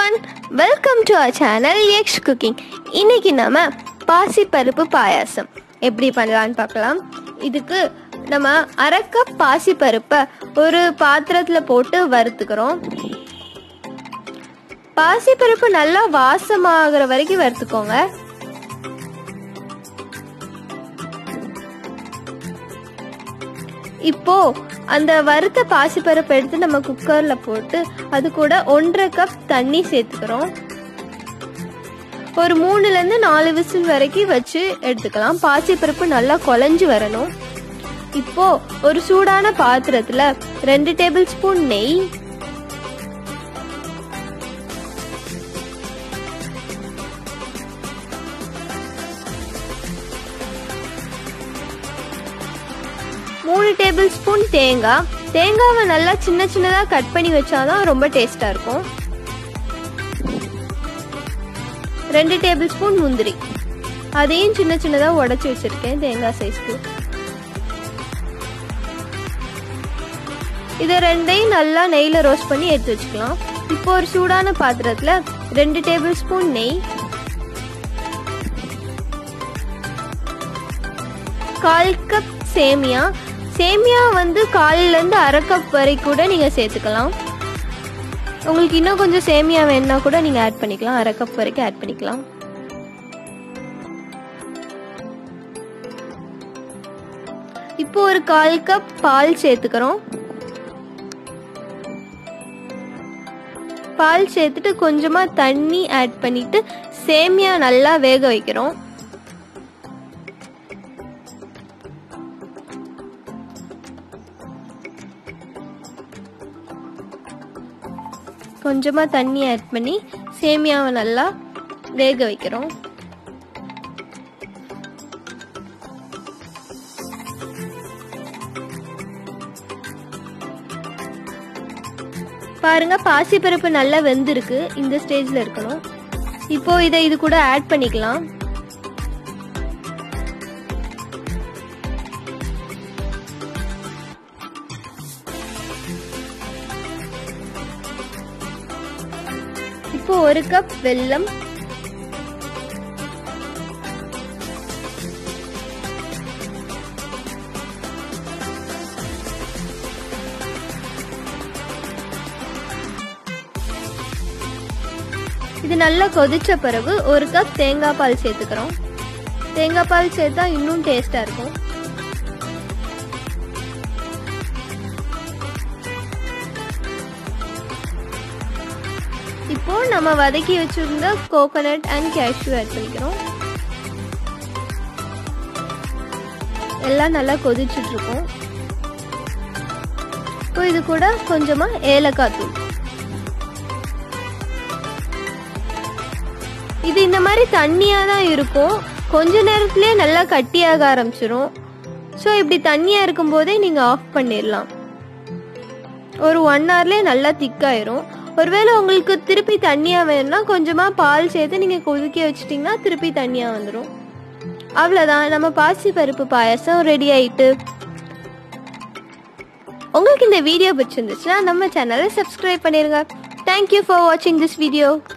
one welcome to our channel X cooking இன்னைக்கு நம்ம பாசிப்பருப்பு பாயாசம் எப்படி பண்ணலான்னு பார்க்கலாம் இதுக்கு நம்ம அரை கப் பாசிப்பருப்பை ஒரு பாத்திரத்தில் போட்டு வறுத்துக்கிறோம் பாசிப்பருப்பு நல்லா வாசமாகிற வரைக்கும் வறுத்துக்கோங்க இப்போ அந்த வறுத்த பாசிப்பருப்பு எடுத்து நம்ம குக்கர்ல போட்டு அது கூட ஒன்றரை கப் தண்ணி சேர்த்துக்கிறோம் ஒரு மூணுல இருந்து நாலு விசில் வரைக்கும் வச்சு எடுத்துக்கலாம் பாசிப்பருப்பு நல்லா குழஞ்சு வரணும் இப்போ ஒரு சூடான பாத்திரத்துல ரெண்டு டேபிள் ஸ்பூன் நெய் மூணு டேபிள் ஸ்பூன் தேங்காய் தேங்காவை நல்லா சின்ன சின்னதாக கட் பண்ணி வச்சாதான் ரொம்ப டேஸ்டாக இருக்கும் ரெண்டு டேபிள் ஸ்பூன் முந்திரி அதையும் சின்ன சின்னதாக உடச்சி வச்சிருக்கேன் தேங்காய் சைஸ்க்கு இதை ரெண்டையும் நல்லா நெய்யில் ரோஸ்ட் பண்ணி எடுத்து வச்சுக்கலாம் இப்போ ஒரு சூடான பாத்திரத்தில் ரெண்டு டேபிள் ஸ்பூன் நெய் கால் கப் சேமியா சேமியா வந்து காலிலேருந்து அரை கப் வரை கூட நீங்கள் சேர்த்துக்கலாம் உங்களுக்கு இன்னும் கொஞ்சம் சேமியா வேணுன்னா கூட நீங்கள் ஆட் பண்ணிக்கலாம் அரை கப் வரைக்கும் ஆட் பண்ணிக்கலாம் இப்போ ஒரு கால் கப் பால் சேர்த்துக்கிறோம் பால் சேர்த்துட்டு கொஞ்சமாக தண்ணி ஆட் பண்ணிட்டு சேமியா நல்லா வேக வைக்கிறோம் கொஞ்சமாக தண்ணி ஆட் பண்ணி சேமியாவை நல்லா வேக வைக்கிறோம் பாருங்க பாசிப்பருப்பு நல்லா வெந்திருக்கு இந்த ஸ்டேஜில் இருக்கணும் இப்போ இதை இது கூட ஆட் பண்ணிக்கலாம் இப்போ ஒரு கப் வெல்லம் இது நல்லா கொதிச்ச பிறகு ஒரு கப் தேங்காய் பால் சேர்த்துக்கிறோம் தேங்காய் பால் சேர்த்தா இன்னும் டேஸ்டா இருக்கும் இப்போ நம்ம வதக்கி வச்சிருந்த கோகோனட் அண்ட் கேஷ்யூ ஆட் பண்ணிக்கிறோம் எல்லாம் நல்லா கொதிச்சுட்டு இருக்கும் இப்போ இது கூட கொஞ்சமா ஏலக்காய் தூள் இது இந்த மாதிரி தண்ணியா தான் இருக்கும் கொஞ்ச நேரத்திலே நல்லா கட்டியாக ஆரம்பிச்சிரும் ஸோ இப்படி தண்ணியா இருக்கும் போதே நீங்க ஆஃப் பண்ணிடலாம் ஒரு ஒன் ஹவர்லேயே நல்லா திக்காயிரும் ஒருவேளை உங்களுக்கு திருப்பி தண்ணியாக வேணும்னா கொஞ்சமாக பால் சேர்த்து நீங்கள் கொதிக்க வச்சிட்டிங்கன்னா திருப்பி தண்ணியாக வந்துடும் அவ்வளோதான் நம்ம பாசி பருப்பு பாயசம் ரெடி ஆயிட்டு உங்களுக்கு இந்த வீடியோ பிடிச்சிருந்துச்சுன்னா நம்ம சேனலை சப்ஸ்கிரைப் பண்ணிடுங்க தேங்க்யூ ஃபார் வாட்சிங் திஸ் வீடியோ